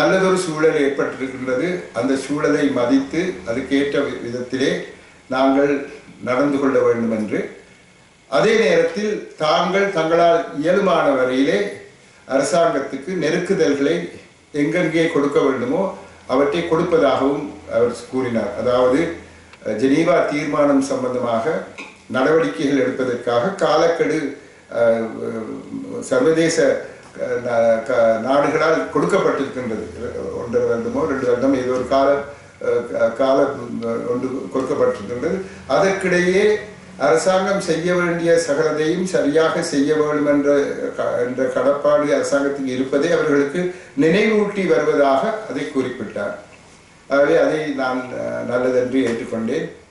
நல்லதொரு சூழல் ஏற்பட்டிருக்கின்றது அந்த சூழலை மதித்து அதுக்கேற்ற வி- விதத்திலே நாங்கள் நடந்து கொள்ள வேண்டும் என்று அதே நேரத்தில் தாங்கள் தங்களால் இயலுமான வரையிலே அரசாங்கத்துக்கு நெருக்குதல்களை எங்கெங்கே கொடுக்க வேண்டுமோ அவற்றை கொடுப்பதாகவும் அவர் கூறினார் அதாவது அஹ், ஜெனீவா தீர்மானம் சம்பந்தமாக நடவடிக்கைகள் எடுப்பதற்காக காலக்கெடு அஹ், சர்வதேச அஹ், நா- க- நாடுகளால் கொடுக்கப்பட்டிருக்கின்றது ஒன்றரை வருடமோ ரெண்டு வருடம் ஏதோ ஒரு கால அஹ், க- கால அஹ், ஒன்று கொடுக்கப்பட்டிருக்கின்றது அதற்கிடையே அரசாங்கம் செய்ய வேண்டிய சகலதையும் சரியாக செய்ய வேண்டும் என்ற க- என்ற கடப்பாடு அரசாங்கத்துக்கு இருப்பதை அவர்களுக்கு நினைவூட்டி வருவதாக அதை குறிப்பிட்டார் ஆகவே அதை நான் அஹ், நல்லதென்று ஏற்றுக்கொண்டேன்